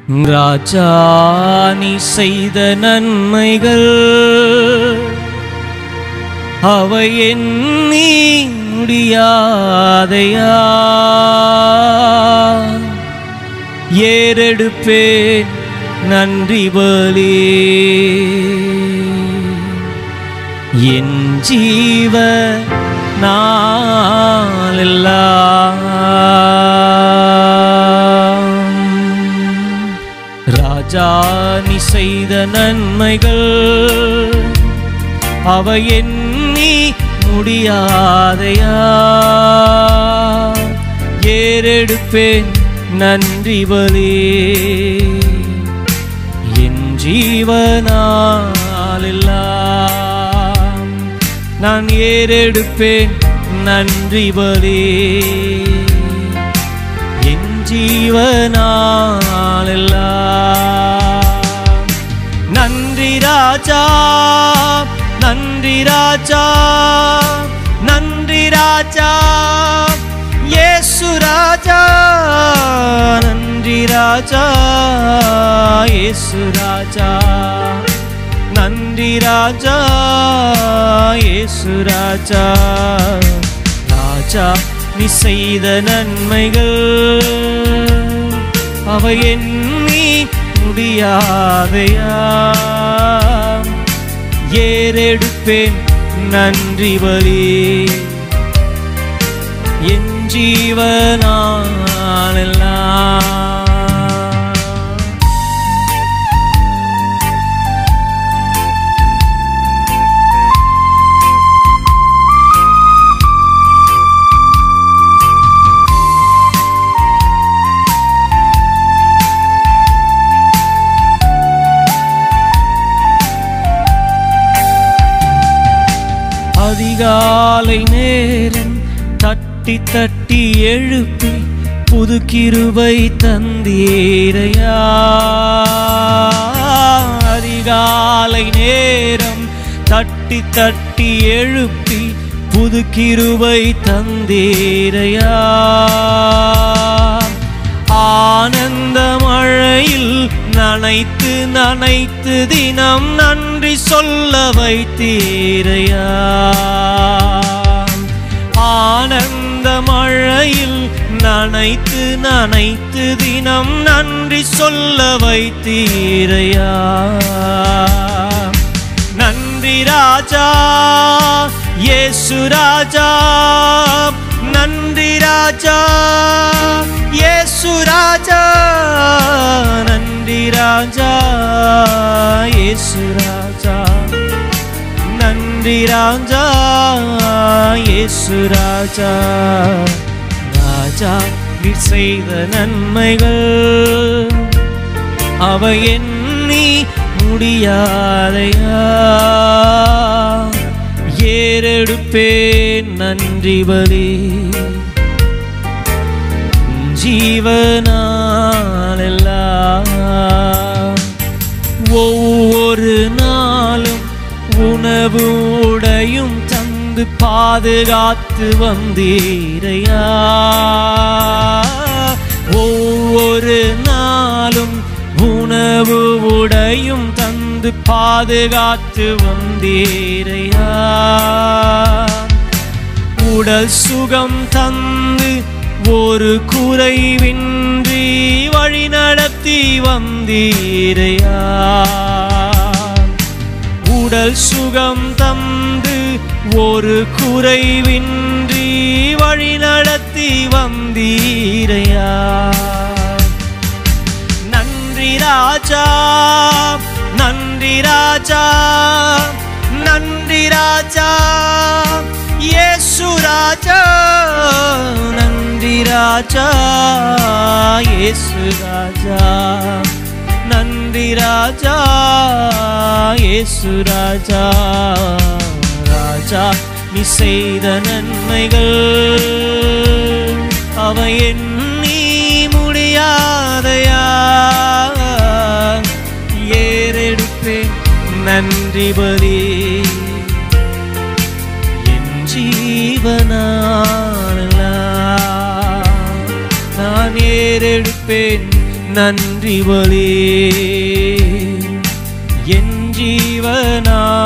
ராஜா நீ செய்த நன்மைகள் அவை எண்ணி முடியாதையா ஏறெடுப்பேன் நன்றி பலி என் ஜீவ நாளெல்லாம் ராஜா நீ செய்த நன்மைகள் அவை எண்ணி முடியாதையா ஏறெடுப்பேன் நன்றி பலி என் ஜீவனாலெல்லாம் நான் ஏறெடுப்பேன் நன்றி பலி என் ஜீவனாலெல்லாம் நன்றி ராஜா நன்றி ராஜா நன்றி ராஜா இயேசு ராஜா நன்றி ராஜா இயேசு ராஜா நன்றி ராஜா இயேசு ராஜா ராஜா நீ செய்த நன்மைகள் அவை எண்ணி முடியாதையா ஏறெடுப்பேன் நன்றி பலி என் ஜீவனாலெல்லாம் அதிகாலை நேரம் தட்டி தட்டி எழுப்பி புது கிருபை தந்தீரையா அதிகாலை நேரம் தட்டி தட்டி எழுப்பி புது கிருபை தந்தீரையா ஆனந்த மழையில் நனைத்து நனைத்து தினம் நன்றி சொல்ல வைத்தீரையா ஆனந்த மழையில் நனைத்து நனைத்து தினம் நன்றி சொல்ல வைத்தீரையா நன்றி ராஜா இயேசு ராஜா நன்றி ராஜா இயேசு ராஜா நன்றி ராஜா இயேசு ராஜா நன்றி ராஜா இயேசு ராஜா ராஜா நீ செய்த நன்மைகள் அவை எண்ணி முடியாதையா ஏறெடுப்பேன் நன்றி பலி ஜீவனாலெல்லாம் ஒவ்வொரு நாளும் உணவு உடையும் தந்து பாதுகாத்து வந்தீரையா ஒவ்வொரு நாளும் உணவு உடையும் தந்து பாதுகாத்து வந்தீரையா உடல் சுகம் தந்து ஒரு குறைவின்றி வழி நடத்தி வந்தீரையா உடல் சுகம் தந்து ஒரு குறைவின்றி வழி நடத்தி வந்தீரையா நன்றி ராஜா நன்றி ராஜா நன்றி ராஜா இயேசு ராஜா நன்றி ராஜா இயேசு ராஜா நன்றி ராஜா இயேசு ராஜா ராஜா நீ செய்த நன்மைகள் அவை எண்ணி முடியாதையா ஏறெடுப்பேன் நன்றி பலி என் ஜீவனாலெல்லாம் நான் ஏறெடுப்பேன் நன்றி பலி என் ஜீவனா